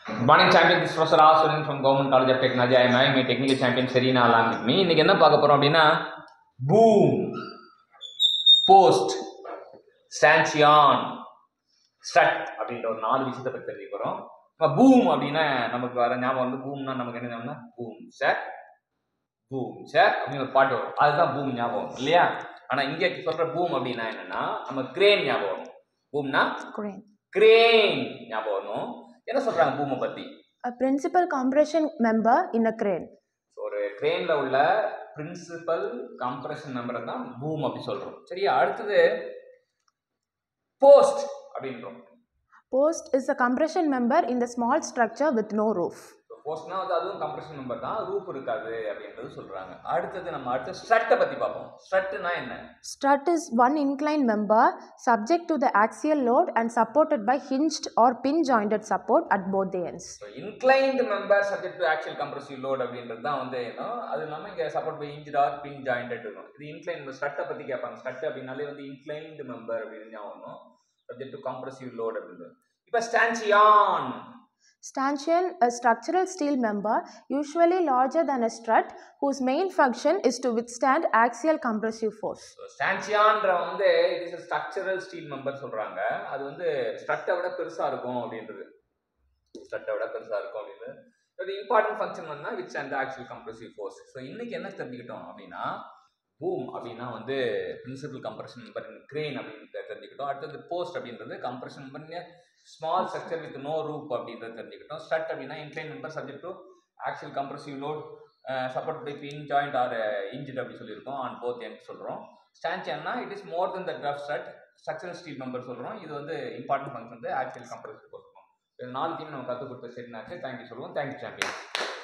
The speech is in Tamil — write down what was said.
Good morning, champion. This is Professor R. Surin from Government College of Technology. I am having my technical champion Serena along with me. இன்னைக்கு என்ன பார்க்க போறோம் அப்படின்னா பூம் போஸ்ட் ஸ்டான்சியான் ஸ்ட்ரட் அப்படின்ற ஒரு நாலு விஷயத்தை பற்றி தெரிஞ்சுக்க போறோம் பூம் அப்படின்னா நமக்கு வர ஞாபகம் வந்து பூம்னா நமக்கு என்ன ஞாபகம்னா பூம் சார் பூம் சார் அப்படின்னு ஒரு பாட்டு வரும் அதுதான் பூம் ஞாபகம் வரும் இல்லையா ஆனா இங்க சொல்ற பூம் அப்படின்னா என்னன்னா நம்ம கிரேன் ஞாபகம் வரும் பூம்னா Crane. கிரேன் ஞாபகம் வரும் என்ன சொல்றாங்க பூமை பத்தி A principal compression member in a crane. ஒரு கிரேன்ல உள்ள பிரின்சிபல் கம்ப்ரஷன் நம்பரை தான் பூம் அப்படி சொல்றோம் சரியா அடுத்தது போஸ்ட் அப்படின்றோம் Post is a compression member in the small structure with no roof. போஸ்ட்னா வந்து அதுவும் கம்ப்ரஷன் நம்பர் தான் ரூப் இருக்காது அப்படின்றது சொல்றாங்க அடுத்தது நம்ம அடுத்த ஸ்ட்ரட்டை பத்தி பார்ப்போம் ஸ்ட்ரட்னா என்ன Strut is one inclined member subject to the axial load and supported by hinged or pin jointed support at both the ends. Inclined member subject to actual compressive load அப்படின்றது தான் வந்து என்ன அது இல்லாமல் இங்கே support by hinged or pin jointed இருக்கும் இது இன்க்ளைன் ஸ்ட்ரட்டை பற்றி கேட்பாங்க ஸ்ட்ரட் அப்படின்னாலே வந்து இன்க்ளைன்டு மெம்பர் அப்படின்னு ஞாபகம் சப்ஜெக்ட் டு கம்ப்ரசிவ் லோட் அப்படின்றது இப்போ ஸ்டான்சியான் Stanchion, a structural steel member, usually larger than a strut, whose main function is to withstand axial compressive force. ஸ்டான்சியான்ற வந்து it is structural steel member சொல்றாங்க அது வந்து ஸ்ட்ரட்டை விட பெருசா இருக்கும் அப்படின்றது ஸ்ட்ரட்டை விட பெருசா இருக்கும் அப்படின்னு ஒரு இம்பார்ட்டன்ட் ஃபங்க்ஷன் வந்து which and actual compressive force so இன்னைக்கு என்ன தெரிஞ்சுக்கிட்டோம் அப்படின்னா பூம் அப்படின்னா வந்து பிரின்சிபல் கம்ப்ரஷன் நம்பர் கிரெயின் அப்படின்னு தெரிஞ்சுக்கிட்டோம் அடுத்தது போஸ்ட் அப்படின்றது compression number small structure with no roof அப்படின்றது தெரிஞ்சுக்கிட்டோம் ஸ்ட்ரட் அப்படின்னா incline number subject to actual compressive load support by pin joint or rigid அப்படி சொல்லியிருக்கோம் ஆன் போத் எண்ட் சொல்கிறோம் ஸ்டான்சியன்னா it is more then the graph strut structural steel member சொல்கிறோம் இது வந்து இம்பார்ட்டன்ட் ஃபங்க்ஷன் வந்து ஆக்சுவல் கம்ப்ரசிவ் சொல்கிறோம் இது நாலு டீம் நம்ம கற்றுக் கொடுத்த சரினாச்சு தேங்க்யூ சொல்லுவோம் தேங்க்யூ சாம்பியன்